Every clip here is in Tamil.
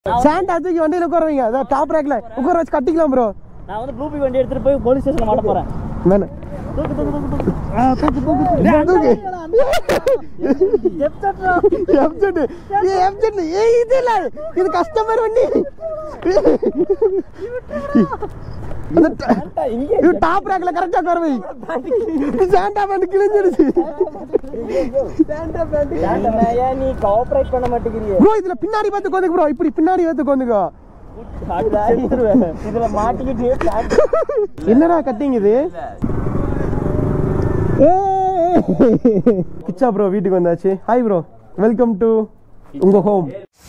சாண்டா தூக்கி வண்டியில உட்கார வைங்க அதான் டாப் ரேக்ல உட்கார வச்சு கட்டிக்கலாம் ப்ரோ நான் வந்து ப்ளூபி வண்டி எடுத்துட்டு போய் போலீஸ் ஸ்டேஷன்ல மாட்ட போறேன் வேணா தூக்கு தூக்கு தூக்கு தூக்கு ஆ, தூக்கு தூக்கு தூக்கு எஃப்ஜெட் ஏ எஃப்ஜெட் ஏ இது இல்ல இது கஸ்டமர் வண்டி அந்த ட- இது டாப் ரேக்ல கரெக்டா உட்கார வை சாண்டா பேண்ட் கிழிஞ்சிடுச்சு ஏன் நீ கோஆபரேட் பண்ண மாட்டேங்கிறிய ப்ரோ இதுல பின்னாடி பார்த்து கோந்துக்கு ப்ரோ இப்படி பின்னாடி பார்த்து கோந்துக்கோ செத்துருவேன் இதுல மாட்டிக்கிட்டு என்னடா கட்டிங் இது கிச்சா ப்ரோ வீட்டுக்கு வந்தாச்சு ஹாய் ப்ரோ வெல்கம் டு உங்க home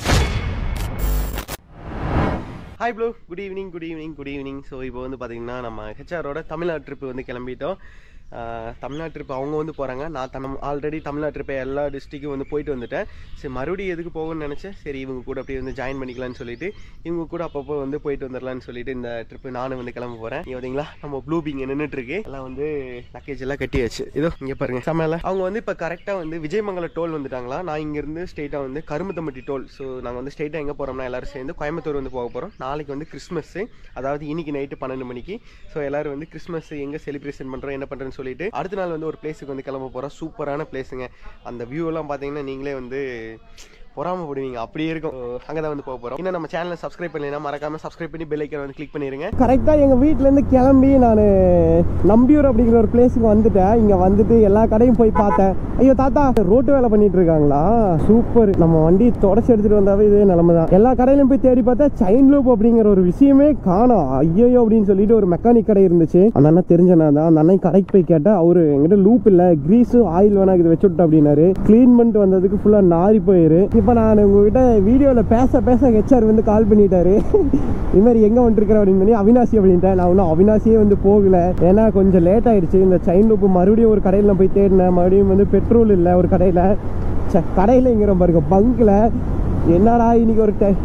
hi bro good evening good evening good evening so இப்போ வந்து பார்த்தீங்கன்னா நம்ம ஹெச்ஆரோட தமிழ்நாடு ட்ரிப் வந்து கிளம்பிட்டோம் ஆஹ், தமிழ்நாடு ட்ரிப் அவங்க வந்து போகிறாங்க நான் தம் ஆல்ரெடி தமிழ்நாடு ட்ரிப்பை எல்லா டிஸ்ட்ரிக்கும் வந்து போயிட்டு வந்துட்டேன் சரி மறுபடியும் எதுக்கு போகணும்னு நினச்சேன் சரி இவங்க கூட அப்படியே வந்து ஜாயின் பண்ணிக்கலாம்னு சொல்லிட்டு இவங்க கூட அப்பப்போ வந்து போயிட்டு வந்துடலாம்னு சொல்லிட்டு இந்த ட்ரிப்பு நானும் வந்து கிளம்ப போகிறேன் இங்கே பார்த்தீங்களா நம்ம ப்ளூ இங்கே நின்றுட்டு இருக்கு எல்லாம் வந்து லக்கேஜ் எல்லாம் கட்டியாச்சு இதோ இங்கே பாருங்க சமையல அவங்க வந்து இப்போ கரெக்டாக வந்து விஜயமங்கல டோல் வந்துட்டாங்களா நான் இங்கேருந்து ஸ்ட்ரெயிட்டாக வந்து கருமத்தம்பட்டி டோல் ஸோ நாங்கள் வந்து ஸ்ட்ரெயிட்டாக எங்கே போகிறோம்னா எல்லாரும் சேர்ந்து கோயம்புத்தூர் வந்து போக போகிறோம் நாளைக்கு வந்து கிறிஸ்மஸ் அதாவது இன்னைக்கு நைட்டு பன்னெண்டு மணிக்கு ஸோ எல்லாரும் வந்து கிறிஸ்மஸ் எங்கே செலிப்ரேஷன் பண்ணுறோம் என்ன பண்ணுறேன்னு சொல்லிட்டு அடுத்த நாள் வந்து ஒரு பிளேஸுக்கு வந்து கிளம்ப போகிறோம் சூப்பரான பிளேஸுங்க அந்த வியூ எல்லாம் பார்த்தீங்கன்னா நீங்களே வந்து பொறாமப்படுவீங்க அப்படியே இருக்கும் அங்கே தான் வந்து போக போகிறோம் இன்னும் நம்ம சேனலை சப்ஸ்கிரைப் பண்ணலைன்னா மறக்காம சப்ஸ்கிரைப் பண்ணி பெல் ஐக்கன் வந்து கிளிக் பண்ணிருங்க கரெக்டாக எங்கள் வீட்டிலேருந்து கிளம்பி நான் நம்பியூர் அப்படிங்கிற ஒரு பிளேஸுக்கு வந்துட்டேன் இங்கே வந்துட்டு எல்லா கடையும் போய் பார்த்தேன் ஐயோ தாத்தா ரோட்டு வேலை பண்ணிட்டு இருக்காங்களா சூப்பர் நம்ம வண்டி தொடச்சி எடுத்துட்டு வந்தாவே இதே நிலைமை தான் எல்லா கடையிலும் போய் தேடி பார்த்தா செயின் லூப் அப்படிங்கிற ஒரு விஷயமே காணோம் ஐயோ அப்படின்னு சொல்லிட்டு ஒரு மெக்கானிக் கடை இருந்துச்சு அந்த அண்ணன் தெரிஞ்சனா தான் அந்த அண்ணன் கடைக்கு போய் கேட்டா அவரு எங்கிட்ட லூப் இல்ல கிரீஸு ஆயில் வேணா இது வச்சு விட்டு அப்படின்னாரு க்ளீன் பண்ணிட்டு வந்ததுக்கு ஃபுல்லா நாரி போயிரு இப்போ நான் உங்ககிட்ட வீடியோல பேச பேச ஹெச்ஆர் வந்து கால் பண்ணிட்டாரு இது மாதிரி எங்க வந்துருக்கிற அப்படின்னு சொல்லி அவினாசி அப்படின்ட்டேன் நான் இன்னும் அவினாசியே வந்து போகல ஏன்னா கொஞ்சம் லேட் ஆயிடுச்சு இந்த செயின் லூப் மறுபடியும் ஒரு கடையில் போய் தேடினேன் மறுபடியும் வந்து பெட்ரோல் இல்லை ஒரு கடையில் ச்சே கடையில் இங்கிற பாருங்க பங்க்ல என்னடா இன்னைக்கு ஒரு டை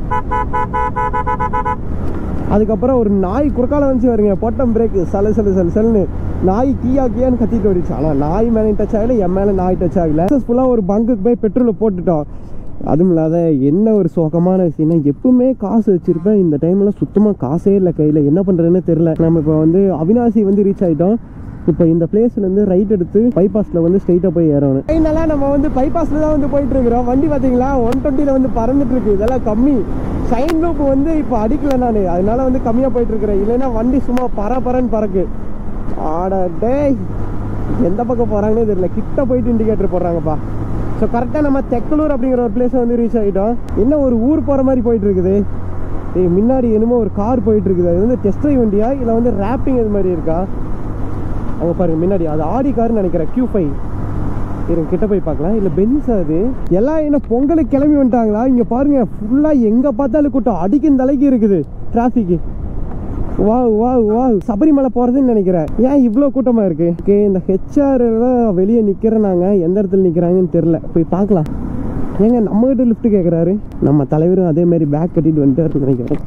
அதுக்கப்புறம் ஒரு நாய் குறுக்கால வந்துச்சு வருங்க பொட்டம் பிரேக் சல சல சல சல்னு நாய் கீயா கீயான்னு கத்திட்டு வந்துச்சு ஆனால் நாய் மேலே டச் ஆகல என் மேலே நாய் டச் ஆகல சக்ஸஸ்ஃபுல்லாக ஒரு பங்குக்கு போய் பெட்ரோலை போட்டுட்டோம் அதுவும் இல்லாத என்ன ஒரு சோகமான விஷயம்னா எப்பவுமே காசு வச்சிருப்பேன் இந்த டைம்ல சுத்தமாக காசே இல்லை கையில் என்ன பண்ணுறதுன்னு தெரில நம்ம இப்போ வந்து அவினாசி வந்து ரீச் ஆகிட்டோம் இப்போ இந்த பிளேஸ்ல இருந்து ரைட் எடுத்து பைபாஸ்ல வந்து ஸ்ட்ரைட்டா போய் ஏறணும் ஃபைனலா நம்ம வந்து பைபாஸ்ல தான் வந்து போயிட்டு இருக்கிறோம் வண்டி பாத்தீங்களா ஒன் டுவெண்ட்டில வந்து பறந்துட்டு இருக்கு இதெல்லாம் கம்மி சைன் லூப் வந்து இப்போ அடிக்கல நான் அதனால வந்து கம்மியா போயிட்டு இருக்கிறேன் இல்லைன்னா வண்டி சும்மா பற பறன்னு பறக்கு ஆட டேய் எந்த பக்கம் போறாங்கன்னே தெரியல கிட்ட போயிட்டு இண்டிகேட்டர் போடுறாங்கப்பா ஸோ கரெக்டாக நம்ம தெக்கலூர் அப்படிங்கிற ஒரு பிளேஸ் வந்து ரீச் ஆகிட்டோம் என்ன ஒரு ஊர் போகிற மாதிரி போயிட்டு இருக்குது ஏய் முன்னாடி என்னமோ ஒரு கார் போயிட்டு இருக்குது அது வந்து டெஸ்ட் ட்ரைவ் வண்டியா இல்லை வந்து ரேப்பிங் இது மாதிரி இருக்கா அங்கே பாருங்க முன்னாடி அது ஆடி கார்னு நினைக்கிறேன் கியூ ஃபைவ் இருங்க கிட்ட போய் பார்க்கலாம் இல்லை பென்ஸ் அது எல்லாம் என்ன பொங்கலுக்கு கிளம்பி வந்துட்டாங்களா இங்கே பாருங்க ஃபுல்லாக எங்கே பார்த்தாலும் கூட்டம் அடிக்கும் தலைக்கு இருக்குது டிராஃபிக்கு வா வா வா சபரிமலை போகிறதுன்னு நினைக்கிறேன் ஏன் இவ்வளோ கூட்டமாக இருக்கு ஓகே இந்த ஹெச்ஆர் எல்லாம் வெளியே நிற்கிறனாங்க எந்த இடத்துல நிற்கிறாங்கன்னு தெரில போய் பார்க்கலாம் ஏங்க நம்ம கிட்ட லிஃப்ட் கேட்குறாரு நம்ம தலைவரும் அதே மாதிரி பேக் கட்டிட்டு வந்துட்டாருன்னு நினைக்கிறேன்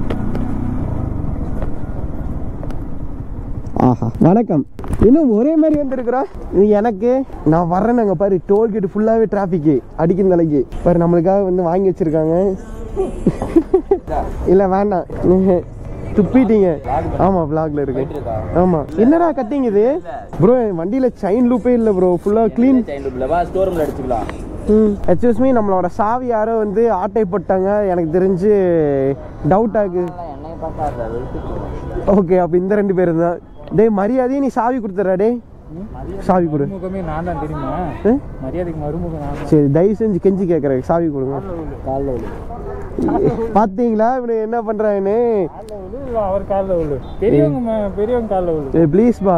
ஆஹா வணக்கம் இன்னும் ஒரே மாதிரி வந்திருக்கிறோம் இது எனக்கு நான் வர்றேன் அங்கே பாரு டோல்கேட் ஃபுல்லாகவே டிராஃபிக்கு அடிக்கும் தலைக்கு பாரு நம்மளுக்காக வந்து வாங்கி வச்சிருக்காங்க இல்லை வேண்டாம் துப்பிட்டீங்க ஆமா vlogல இருக்கு ஆமா என்னடா கட்டிங் இது ப்ரோ வண்டியில செயின் லூப்பே இல்ல ப்ரோ ஃபுல்லா க்ளீன் ஸ்டோர் ரூம்ல அடிச்சுக்கலாம் எக்ஸ்கூஸ் மீ நம்மளோட சாவி யாரோ வந்து ஆட்டை போட்டாங்க எனக்கு தெரிஞ்சு டவுட் ஆகுது என்னைய பார்க்காத ஓகே அப்ப இந்த ரெண்டு பேரும் தான் டேய் மரியாதையை நீ சாவி கொடுத்துறா டேய் சாவி கொடு மருமுகமே நான் தான் தெரியுமா ஆ? மரியாதைக்கு மருமுகம் நான் சரி தயவு செஞ்சு கெஞ்சி கேட்குறேன் சாவி கொடுங்க காலில் பாத்தீங்களா இவனு என்ன பண்றான்னு விழு அவர் காலில் விழு பெரியவங்க ம- பெரியவங்க காலில் விழு ப்ளீஸ் பா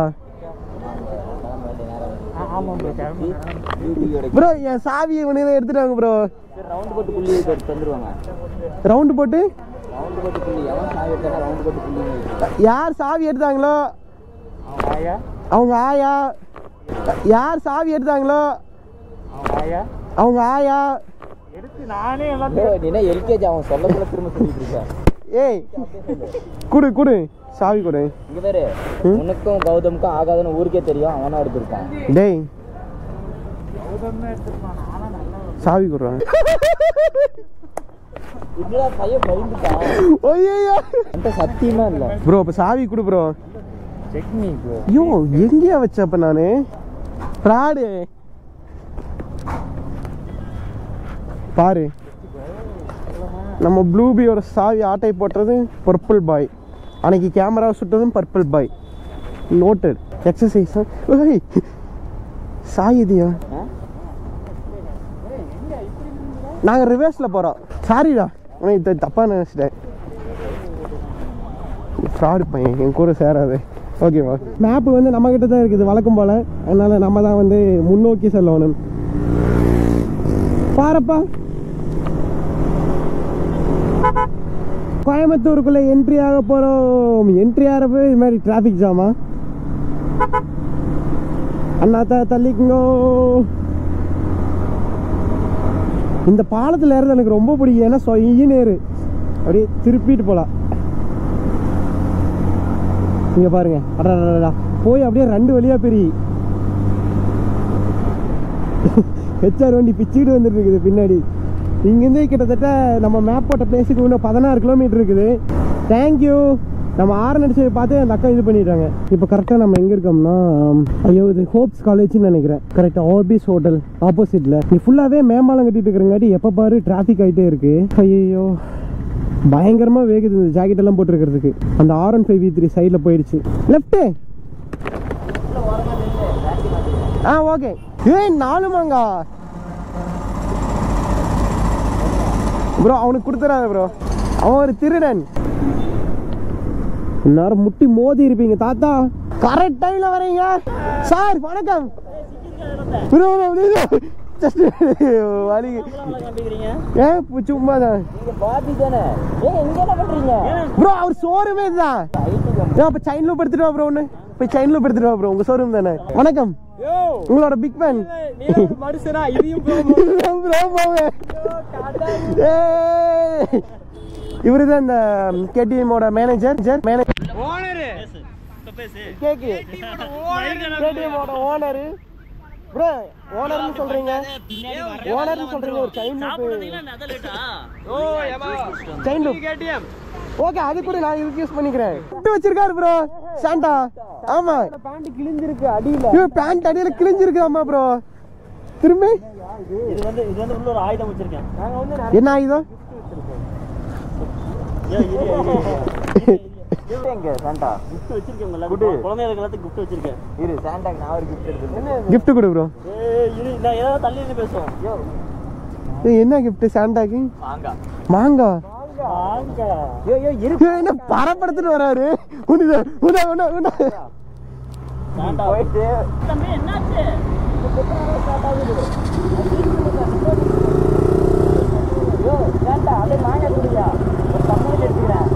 ஆமாம் ப்ரோ ப்ரோ என் சாவி இவனு தான் எடுத்துட்டாங்க ப்ரோ ரவுண்ட் போட்டு புள்ளி எடுத்து தந்துருவாங்க ரவுண்டு போட்டு ரவுண்ட் போட்டு புள்ளி எவன் சாவி எடுத்தாலும் ரவுண்ட் போட்டு புள்ளி யார் சாவி எடுத்தாங்களோ அவன் ஆயா அவங்க ஆயா யார் சாவி எடுத்தாங்களோ அவன் ஆயா அவங்க ஆயா எடுத்து நானே எல்லாத்தையும் நீ என்ன எல்கேஜி அவன் சொல்ல சொல்ல திரும்ப சொல்லிட்டு இருக்கேன் ஏய் குடு குடு சாவி கொடு இங்க பேரு உனக்கும் கௌதமுக்கும் ஆகாதுன்னு ஊருக்கே தெரியும் அவனா எடுத்திருக்கான் டேய் சாவி கொடுறான் என்னடா பையன் பயந்துட்டான் ஐயோ அந்த சத்தியமா இல்ல ப்ரோ அப்ப சாவி கொடு ப்ரோ செக் மீ ப்ரோ ஐயோ எங்கேயா வச்ச அப்ப நானு ஃப்ராடு பாரு நம்ம ப்ளூபியோட சாவி ஆட்டை போட்டது பர்பிள் பாய் அன்னைக்கு கேமரா சுட்டதும் பர்பிள் பாய் நோட்டட் எக்ஸசைஸ் சாய் இதுயா நாங்கள் ரிவர்ஸில் போகிறோம் சாரிடா உனக்கு இது தப்பாக நினச்சிட்டேன் ஃப்ராடு பையன் என் கூட சேராது ஓகேவா மேப்பு வந்து நம்ம கிட்ட தான் இருக்குது வழக்கம் போல அதனால நம்ம தான் வந்து முன்னோக்கி செல்லணும் பாருப்பா கோயம்புத்தூருக்குள்ள என்ட்ரி ஆக போறோம் என்ட்ரி ஆகிறப்ப இது மாதிரி டிராஃபிக் ஜாமா அண்ணாத்தா தள்ளிக்குங்கோ இந்த பாலத்தில் ஏறது எனக்கு ரொம்ப பிடிக்கும் ஏன்னா சொய்யின்னு ஏறு அப்படியே திருப்பிட்டு போகலாம் இங்க பாருங்க அடடடடா போய் அப்படியே ரெண்டு வழியா பெரிய ஹெச்ஆர் வண்டி பிச்சுக்கிட்டு வந்துட்டு இருக்குது பின்னாடி இங்கேருந்து கிட்டத்தட்ட நம்ம மேப் போட்ட பிளேஸுக்கு இன்னும் பதினாறு கிலோமீட்டர் இருக்குது தேங்க்யூ நம்ம ஆறு நடிச்சதை பார்த்து அந்த அக்கா இது பண்ணிட்டாங்க இப்போ கரெக்டாக நம்ம எங்கே இருக்கோம்னா ஐயோ இது ஹோப்ஸ் காலேஜ்னு நினைக்கிறேன் கரெக்டாக ஆர்பிஸ் ஹோட்டல் ஆப்போசிட்டில் நீ ஃபுல்லாகவே மேம்பாலம் கட்டிட்டு இருக்கிறங்காட்டி எப்போ பாரு டிராஃபிக் ஆகிட்டே இருக்கு ஐயோ பயங்கரமா வேகுது இந்த ஜாக்கெட் எல்லாம் போட்டுருக்கிறதுக்கு அந்த R one five V three சைடில் போயிடுச்சு லெஃப்ட்டு ஆ ஓகே ஏய் நாலு மாங்கா ப்ரோ அவனுக்கு கொடுத்துறாத ப்ரோ அவன் ஒரு திருடன் எல்லாரும் முட்டி மோதி இருப்பீங்க தாத்தா கரெக்ட் டைம்ல வரீங்க சார் வணக்கம் ப்ரோ ஜஸ்ட் வலி ஏன் சும்மா தான் நீங்க பாபி தானே ஏய் இங்க என்ன பண்றீங்க ப்ரோ அவர் ஷோரூமே இதுதான் ஏன் அப்ப செயின் லூப் எடுத்துட்டு வா ப்ரோ ஒன்று போய் செயின் லூப் எடுத்துட்டு வா ப்ரோ உங்க ஷோரூம் தானே வணக்கம் உங்களோட பிக் ஃபேன் மனுஷனா இதையும் இவரு தான் இந்த கேடிஎம்மோட மேனேஜர் மேனேஜர் கேக்கு கேடிஎம்மோட ஓனரு ப்ரோ ஓனர்னு சொல்றீங்க ஓனர்னு சொல்றீங்க ஒரு chain loop chain loop okay அது கூட நான் இதுக்கு யூஸ் பண்ணிக்கிறேன் விட்டு வச்சிருக்காரு ப்ரோ சாண்டா ஆமா பேண்ட் கிழிஞ்சிருக்கு அடியில ஐயோ பேண்ட் அடியில கிழிஞ்சிருக்கு ஆமா ப்ரோ திரும்பி இது வந்து இது வந்து உள்ள ஒரு ஆயுதம் வச்சிருக்கேன் நாங்க வந்து என்ன ஆயுதம் எங்க சாண்டா கிஃப்ட் வச்சிருக்கேன் உங்க எல்லாத்துக்கும் குழந்தைகளுக்கு எல்லாத்துக்கும் கிஃப்ட் வச்சிருக்கேன் இரு சாண்டாக்கு நான் ஒரு கிஃப்ட் எடுத்துருக்கேன் gift கொடு ப்ரோ ஏய் இரு நான் ஏதாவது தள்ளி நின்னு பேசுவோம் யோ என்ன gift சாண்டாக்கு வாங்க மாங்கா வாங்க யோ யோ இரு ஐயோ, என்ன பரப்படுத்திட்டு வராரு உனிதா உனா உனா உனா சாண்டா போயிட்டு தம்பி என்னாச்சு யோ சாண்டா அப்படியே மாங்க குடியா ஒரு தம்பி எடுத்துக்கிறேன்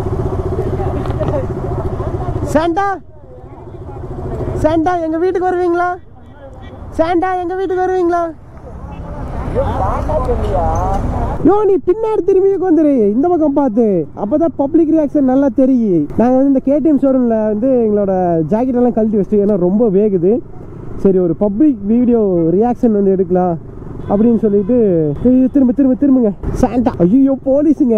சாண்டா சாண்டா எங்க வீட்டுக்கு வருவீங்களா சாண்டா எங்க வீட்டுக்கு வருவீங்களா யோ சாண்டா சொல்லியா யோ நீ பின்னாடி திரும்பி வந்துரு இந்த பக்கம் பார்த்து அப்பதான் பப்ளிக் ரியாக்ஷன் நல்லா தெரியும் நாங்க வந்து இந்த கேடிஎம் ஷோரூம்ல வந்து எங்களோட ஜாக்கெட் எல்லாம் கழட்டி வச்சுட்டு ஏன்னா ரொம்ப வேகுது சரி ஒரு பப்ளிக் வீடியோ ரியாக்ஷன் வந்து எடுக்கலாம் அப்படின்னு சொல்லிட்டு ஐயோ, திரும்ப திரும்ப திரும்புங்க சாண்டா ஐயோ போலீஸுங்க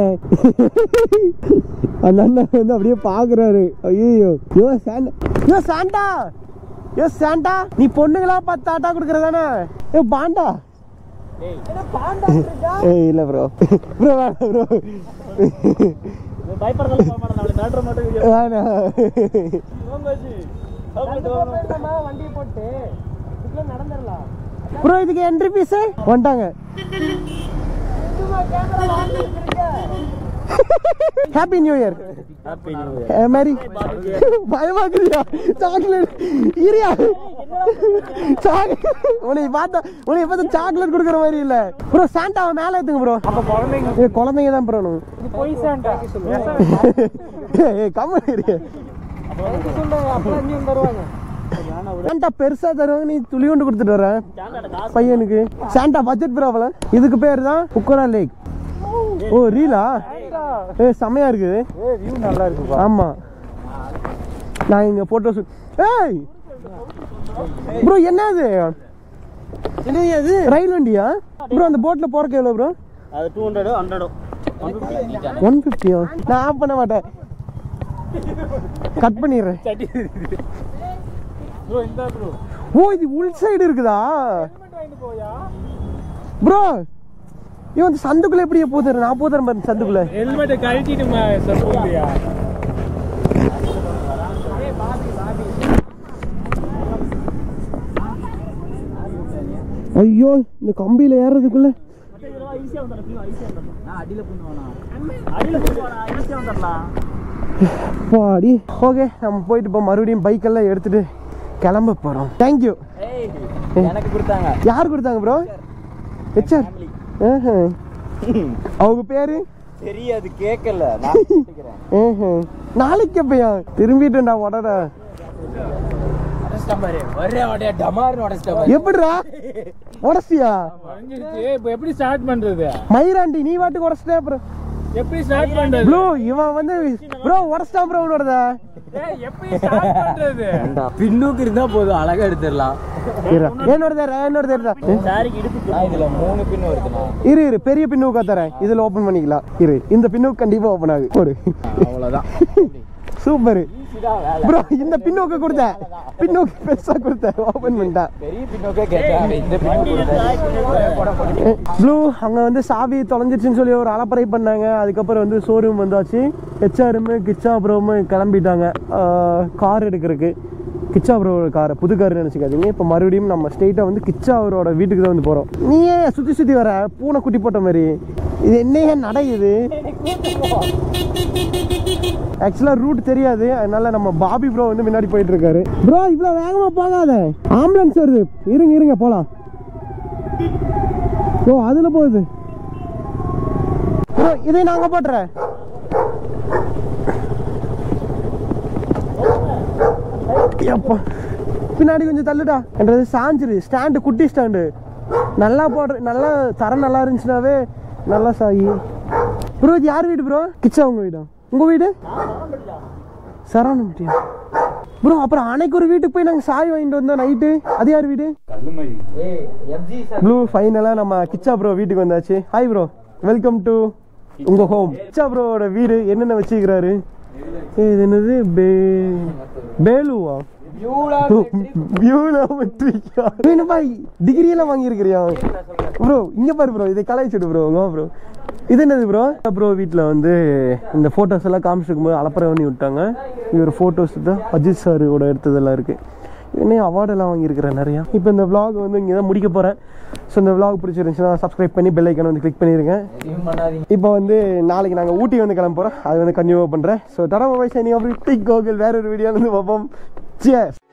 அந்த அண்ணன் வந்து அப்படியே பாக்குறாரு ஐயோ yo Santa yo Santa yo Santa நீ பொண்ணுங்களா பார்த்து ஆட்டா கொடுக்கறதானே ஏ பாண்டா என்ன பாண்டா இருக்கா ஏய் இல்ல ப்ரோ ப்ரோ ப்ரோ பயப்படுறதால போக மாட்டேன் அவளை மேட்ரு மட்டும் வீடியோ வேணாம் வண்டி போட்டு இதுக்குள்ள நடந்துடலாம் ப்ரோ இதுக்கு என்ட்ரி ஃபீஸ் வந்துட்டாங்க happy new year happy new year Mary பயமாக்குறியா சாக்லேட் இரியா உனக்கு பார்த்தா உனக்கு பார்த்தா சாக்லேட் கொடுக்குற மாதிரி இல்ல ப்ரோ சாண்டாவை மேல ஏத்துங்க ப்ரோ அப்ப குழந்தைங்க ஏ குழந்தைங்க தான் ப்ரோ இது பொய் சாண்டா ஏ கம்மன் இரு சொல்லுங்க அப்பலாம் இங்கேயும் தருவாங்க சாண்டா பெருசா தருவாங்க நீ துளியோண்டு கொடுத்துட்டு வர சாண்டாட காசு பையனுக்கு சாண்டா பட்ஜெட் ப்ராப்ளம் இதுக்கு பேர் தான் குக்கரா லேக் ஓ ரீலா ஏ செமையா இருக்குது ஏ வியூ நல்லா இருக்குப்பா ஆமா நான் இங்க போட்டோ ஷூட் ஏய் ப்ரோ என்னது என்னது அது ரயில் வண்டியா ப்ரோ அந்த போட்ல போறக்கு எவ்வளவு ப்ரோ அது டூ ஹண்ட்ரடோ ஹண்ட்ரடோ ஒன் ஃபிஃப்டியா நான் ஆஃப் பண்ண மாட்டேன் கட் பண்ணிடுறேன் ப்ரோ இந்த ப்ரோ ஓ இது உள் சைடு இருக்குதா ப்ரோ இவன் வந்து சந்துக்குள்ள எப்படியே போதுறேன் நான் போதுறேன் பாரு சந்துக்குள்ள ஹெல்மெட்டை கழட்டிட்டு சொல்லுங்கயா ஐயோ இந்த கம்பியில ஏறதுக்குள்ள பாடி ஓகே நம்ம போயிட்டு இப்போ மறுபடியும் பைக் எல்லாம் எடுத்துட்டு கிளம்ப போறோம் தேங்க்யூ எனக்கு கொடுத்தாங்க யார் கொடுத்தாங்க ப்ரோ ஹெச்ஆர் அவங்க பேரு தெரியாது கேட்கல நான் கேட்டுக்கிறேன் ஆஹா. நாளைக்கு எப்பயா திரும்பிட்டேன்டா உடட உடச்சிட்டேன் பாரு ஒரே உடைய டமார்னு உடச்சிட்டேன் பாரு எப்படிடா உடச்சியா இப்போ எப்படி ஸ்டார்ட் பண்றது மயிராண்டி நீ வாட்டுக்கு உடச்சிட்டே அப்புறம் எப்படி ஸ்டார்ட் பண்றது ப்ரோ இவன் வந்து ப்ரோ உடச்சிட்டான் ப்ரோ உன்னோடத எப்படி ஸ்டார்ட் பண்றது பின்னுக்கு இருந்தா போதும் அழகா எடுத்துடலாம் என்னோடத என்னோடத இருந்தா சாரிக்கு இடுப்பு இதுல மூணு பின் வருதுண்ணா இரு இரு பெரிய பின்னுக்கா தரேன் இதுல ஓபன் பண்ணிக்கலாம் இரு இந்த பின்னுக்கு கண்டிப்பா ஓபன் ஆகு போடு அவ்வளவுதான் சூப்பர் இதான் வேலை ப்ரோ இந்த பின்னோக்கு கொடுத்தேன் பின்னோக்கு பெருசா கொடுத்தேன் ஓபன் பண்ணிட்டேன் பெரிய பின்னோக்கே கேட்டேன் இந்த பின்னோக்கு ப்ளூ அங்கே வந்து சாவி தொலைஞ்சிருச்சுன்னு சொல்லி ஒரு அலப்பறை பண்ணாங்க அதுக்கப்புறம் வந்து ஷோரூம் வந்தாச்சு ஹெச்ஆர்எம்மு கிச்சா ப்ரோமு கிளம்பிட்டாங்க கார் எடுக்கிறதுக்கு கிச்சா ப்ரோவோட காரை புது கார் நினச்சிக்காதீங்க இப்போ மறுபடியும் நம்ம ஸ்ட்ரெயிட்டாக வந்து கிச்சா அவரோட வீட்டுக்கு தான் வந்து போகிறோம் நீ ஏன் சுற்றி சுற்றி வர பூனை குட்டி போட்ட மாதிரி இது என்னையே நடை இது ஆக்சுவலாக ரூட் தெரியாது அதனால நம்ம பாபி ப்ரோ வந்து முன்னாடி போயிட்டு இருக்காரு ப்ரோ இவ்வளோ வேகமாக போகாத ஆம்புலன்ஸ் வருது இருங்க இருங்க போகலாம் ஓ அதுல போகுது ப்ரோ இதை நாங்க போட்டுறேன் அப்பா பின்னாடி கொஞ்சம் தள்ளுடா என்றது சாஞ்சிரு ஸ்டாண்டு குட்டி ஸ்டாண்டு நல்லா போடுற நல்லா தரம் நல்லா இருந்துச்சுனாவே நல்லா சாயி ப்ரோ இது யார் வீடு ப்ரோ கிச்சா உங்க வீடா உங்க வீடு சரவணம்பட்டியா ப்ரோ அப்புறம் அன்னைக்கு ஒரு வீட்டுக்கு போய் நாங்கள் சாய் வாங்கிட்டு வந்தோம் நைட்டு அது யார் வீடு ஏய் எம்ஜி சார் ப்ளூ ஃபைனலாக நம்ம கிச்சா ப்ரோ வீட்டுக்கு வந்தாச்சு ஹாய் ப்ரோ வெல்கம் டு உங்க ஹோம் கிச்சா ப்ரோவோட வீடு என்னென்ன வச்சுக்கிறாரு ஏய், இது என்னது பே பேலுவா பியூலோமெட்ரிக்கா என்னப்பா டிகிரி எல்லாம் வாங்கியிருக்கிறியா ப்ரோ இங்க பாரு ப்ரோ இதை கலாய்ச்சிடு ப்ரோ ப்ரோ இது என்னது ப்ரோ ப்ரோ வீட்டில் வந்து இந்த ஃபோட்டோஸ் எல்லாம் காமிச்சிருக்கும் போது அலப்பறை பண்ணி விட்டாங்க இவர் ஃபோட்டோஸ் தான் அஜித் சாரோட எடுத்ததெல்லாம் இருக்கு இன்னும் அவார்டெல்லாம் வாங்கியிருக்கிறேன் நிறையா இப்போ இந்த vlog வந்து இங்கே தான் முடிக்க போகிறேன் ஸோ இந்த vlog பிடிச்சிருந்துச்சுன்னா சப்ஸ்கிரைப் பண்ணி பெல் ஐக்கன் வந்து கிளிக் பண்ணிடுங்க எதுவும் பண்ணாதீங்க இப்போ வந்து நாளைக்கு நாங்கள் ஊட்டி வந்து கிளம்ப போகிறோம் அது வந்து கன்டினியூ பண்ணுறேன் ஸோ தடவை வயசு நீ அப்படி டிக் கோகுல் வேற ஒரு வீடியோவில் வந்து பார்ப்போம் Cheers